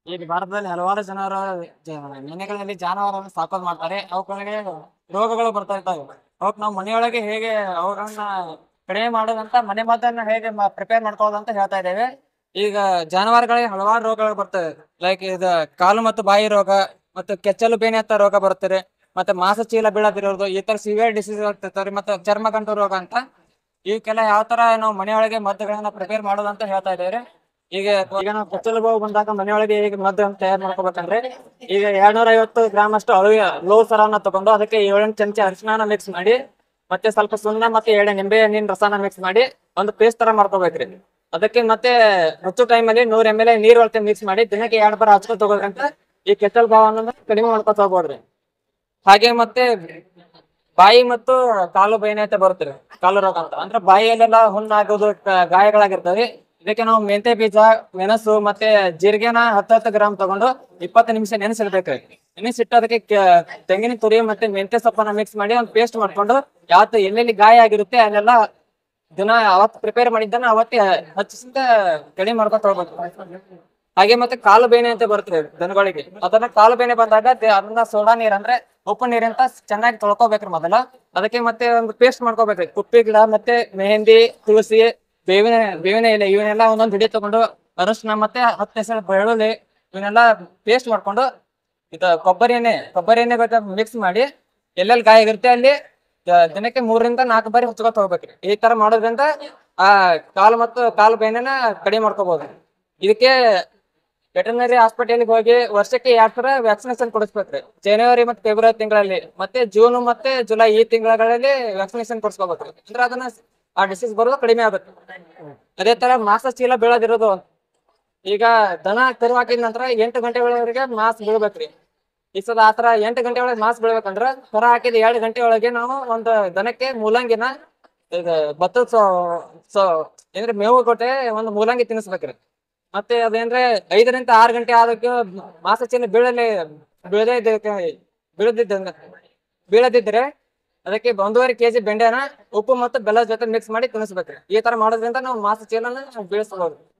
ಈಗ ಭಾರತದಲ್ಲಿ ಹಲವಾರು ಜನರು ಜ- ಮನೆಗಳಲ್ಲಿ ಜಾನುವಾರನ್ನು ಸಾಕೋದು ಮಾಡ್ತಾರೆ ಅವುಗಳಿಗೆ ರೋಗಗಳು ಬರ್ತಾ ಇರ್ತವೆ ಅವಕ್ ನಾವು ಮನೆಯೊಳಗೆ ಹೇಗೆ ಅವುಗಳನ್ನ ಕಡಿಮೆ ಮಾಡೋದಂತ ಮನೆ ಮದ್ದನ್ನ ಹೇಗೆ ಪ್ರಿಪೇರ್ ಮಾಡ್ಕೊಳ್ಳೋದು ಅಂತ ಹೇಳ್ತಾ ಇದ್ದೇವೆ ಈಗ ಜಾನುವಾರುಗಳಿಗೆ ಹಲವಾರು ರೋಗಗಳು ಬರ್ತವೆ ಲೈಕ್ ಇದು ಕಾಲು ಮತ್ತು ಬಾಯಿ ರೋಗ ಮತ್ತು ಕೆಚ್ಚಲು ಬೇನೆ ಅಂತ ರೋಗ ಬರುತ್ತದೆ ಮತ್ತೆ ಮಾಸ ಚೀಲ ಬೀಳದಿರೋದು ಈ ತರ ಸಿವಿಯರ್ ಡಿಸೀಸ್ ಇರ್ತಾರೆ ಮತ್ತೆ ಚರ್ಮಗಂಟು ರೋಗ ಅಂತ ಇವಕ್ಕೆಲ್ಲ ಯಾವ ತರ ನಾವು ಮನೆಯೊಳಗೆ ಮದ್ದುಗಳನ್ನ ಪ್ರಿಪೇರ್ ಮಾಡೋದಂತ ಹೇಳ್ತಾ ಇದ್ದೇವೆ ಈಗ ಈಗ ನಾವು ಕೆಚ್ಚಲು ಬಾವು ಬಂದಾಗ ಮನೆಯೊಳಗೆ ಈಗ ಮದ್ದು ತಯಾರು ಮಾಡ್ಕೋಬೇಕಂದ್ರೆ ಈಗ ಎರಡ್ನೂರ ಐವತ್ತು ಗ್ರಾಮ್ ಅಷ್ಟು ಅಳುವೆ ಲೋ ಸರನ ತಗೊಂಡು ಅದಕ್ಕೆ ಏಳೆಂಟು ಚಮಚ ಅರಿಶಿನ ಮಿಕ್ಸ್ ಮಾಡಿ ಮತ್ತೆ ಸ್ವಲ್ಪ ಸುಣ್ಣ ಮತ್ತೆ ಎಳೆ ನಿಂಬೆ ಹಣ್ಣಿನ ರಸನ ಮಿಕ್ಸ್ ಮಾಡಿ ಒಂದು ಪೇಸ್ಟ್ ತರ ಮಾಡ್ಕೋಬೇಕ್ರಿ ಅದಕ್ಕೆ ಮತ್ತೆ ಹಚ್ಚು ಟೈಮಲ್ಲಿ ನೂರ್ ಎಮ್ ಎಲ್ ನೀರ್ ಒಳಗೆ ಮಿಕ್ಸ್ ಮಾಡಿ ದಿನಕ್ಕೆ ಎರಡ್ ಬಾರ ಹಚ್ಕೊ ತಗೋಬೇಕಂತ ಈ ಕೆಚ್ಚಲ್ ಭಾವನ ಕಡಿಮೆ ಮಾಡ್ಕೊತ ಹೋಗ್ಬೋದ್ರಿ ಹಾಗೆ ಮತ್ತೆ ಬಾಯಿ ಮತ್ತು ಕಾಲು ಬೇನೆ ಅಂತ ಬರುತ್ತೆ ಕಾಲು ರೋಗ ಅಂತ ಅಂದ್ರೆ ಬಾಯಿಯಲ್ಲೆಲ್ಲ ಹುಣ್ಣಾಗೋದು ಕ- ಗಾಯಗಳಾಗಿರ್ತವೆ ಇದಕ್ಕೆ ನಾವು ಮೆಂತೆ ಬೀಜ ಮೆಣಸು ಮತ್ತೆ ಜೀರಿಗೆನ ಹತ್ತು ಹತ್ತು ಗ್ರಾಮ್ ತಗೊಂಡು ಇಪ್ಪತ್ತು ನಿಮಿಷ ನೆನೆಸಿಡ್ಬೇಕ್ರಿ ನೆನೆಸಿಟ್ಟು ಅದಕ್ಕೆ ಕೆ- ತೆಂಗಿನ ತುರಿ ಮತ್ತೆ ಮೆಂತೆ ಸೊಪ್ಪನ್ನ ಮಿಕ್ಸ್ ಮಾಡಿ ಒಂದು ಪೇಸ್ಟ್ ಮಾಡ್ಕೊಂಡು ಯಾವತ್ತು ಎಲ್ಲೆಲ್ಲಿ ಗಾಯ ಆಗಿರುತ್ತೆ ಅಲ್ಲೆಲ್ಲ ದಿನ ಅವತ್ತು ಪ್ರಿಪೇರ್ ಮಾಡಿದ್ದನ್ನ ಅವತ್ತೇ ಹಚ್ಚಿಸಿಂದ ಕಡಿಮೆ ಮಾಡ್ಕೊತ ಹೋಗ್ಬೇಕು ಹಾಗೆ ಮತ್ತೆ ಕಾಲು ಬೇನೆ ಅಂತ ಬರುತ್ತೆ ದನಗಳಿಗೆ ಅದನ್ನ ಕಾಲು ಬೇನೆ ಬಂದಾಗ ದೆ- ಅದನ್ನ ಸೋಡಾ ನೀರ್ ಅಂದ್ರೆ ಉಪ್ಪು ನೀರಿಂದ ಚೆನ್ನಾಗಿ ತೊಳ್ಕೊಬೇಕ್ರಿ ಮೊದಲ ಅದಕ್ಕೆ ಮತ್ತೆ ಒಂದು ಪೇಸ್ಟ್ ಮಾಡ್ಕೋಬೇಕ್ರಿ ಕುಪ್ಪಿ ಗಿಡ ಮತ್ತೆ ಮೆಹಂದಿ ತುಳಸಿ ಬೇವಿನ ಬೇವಿನ ಎಲೆ ಇವನ್ನೆಲ್ಲ ಒಂದೊಂದು ಹಿಡಿ ತಗೊಂಡು ಅರಶಿನ ಮತ್ತೆ ಹತ್ತು ಹೆಸರು ಬೆಳ್ಳುಳ್ಳಿ ಇವನ್ನೆಲ್ಲ ಪೇಸ್ಟ್ ಮಾಡ್ಕೊಂಡು ಇದು ಕೊಬ್ಬರಿ ಎಣ್ಣೆ ಕೊಬ್ಬರಿ ಎಣ್ಣೆ ಬೇಕಾದ್ರೆ ಮಿಕ್ಸ್ ಮಾಡಿ ಎಲ್ಲೆಲ್ಲಿ ಗಾಯ ಆಗಿರುತ್ತೆ ಅಲ್ಲಿ ದ- ದಿನಕ್ಕೆ ಮೂರರಿಂದ ನಾಲ್ಕು ಬಾರಿ ಹಚ್ಕೊತ ಹೋಗ್ಬೇಕ್ರಿ ಈ ತರ ಮಾಡೋದ್ರಿಂದ ಆ ಕಾಲು ಮತ್ತು ಕಾಲು ಬೇನೆನ ಕಡಿಮೆ ಮಾಡ್ಕೋಬಹುದು ಇದಕ್ಕೆ ವೆಟರ್ನರಿ ಹಾಸ್ಪಿಟಲ್ಗೆ ಹೋಗಿ ವರ್ಷಕ್ಕೆ ಎರಡ್ ಸಲ ವ್ಯಾಕ್ಸಿನೇಷನ್ ಕೊಡಿಸ್ಬೇಕ್ರಿ ಜನವರಿ ಮತ್ತೆ ಫೆಬ್ರವರಿ ತಿಂಗಳಲ್ಲಿ ಮತ್ತೆ ಜೂನ್ ಮತ್ತೆ ಜುಲೈ ಈ ತಿಂಗಳಲ್ಲಿ ವ್ಯಾಕ್ಸಿನೇಷನ್ ಕೊಡಿಸ್ಕೋಬೇಕ್ರಿ ಅಂದ್ರೆ ಅದನ್ನ ಆ ಡಿಸೀಸ್ ಬರೋದು ಕಡಿಮೆ ಆಗುತ್ತೆ ಅದೇ ತರ ಮಾಸ ಚೀಲ ಬೀಳೋದಿರೋದು ಈಗ ದನ ಕರು ಹಾಕಿದ ನಂತರ ಎಂಟು ಗಂಟೆಗಳವರೆಗೆ ಮಾಸ್ ಬೀಳ್ಬೇಕ್ರಿ ಈ ಸಲ ಆತರ ಎಂಟು ಗಂಟೆ ಒಳಗೆ ಮಾಸ್ ಬೀಳ್ಬೇಕಂದ್ರ ಕರ ಹಾಕಿದ ಎರಡು ಗಂಟೆ ಒಳಗೆ ನಾವು ಒಂದು ದನಕ್ಕೆ ಮೂಲಂಗಿನ ಇದು ಭತ್ತದ ಸೊ ಸೊ ಅಂದ್ರೆ ಮೇವು ಕೊಟ್ಟೆ ಒಂದು ಮೂಲಂಗಿ ತಿನ್ನಿಸ್ಬೇಕ್ರಿ ಮತ್ತೆ ಅದೇಂದ್ರೆ ಐದರಿಂದ ಆರು ಗಂಟೆ ಆದಕ್ಕೆ ಮಾಸ ಚೀಲ ಬೀಳಲಿ ಬೀಳದೇ ಇದ್ದಕ್ಕೆ ಬೀಳದಿದ್ದ ಬೀಳದಿದ್ರೆ ಅದಕ್ಕೆ ಒಂದೂವರೆ ಕೆಜಿ ಬೆಂಡೆನ ಉಪ್ಪು ಮತ್ತು ಬೆಲ್ಲದ ಜೊತೆ ಮಿಕ್ಸ್ ಮಾಡಿ ತಿನ್ನಿಸ್ಬೇಕ್ರಿ ಈ ತರ ಮಾಡೋದ್ರಿಂದ ನಾವು ಮಾಸ ಚೀಲನ ಬೀಳಿಸಬಹುದು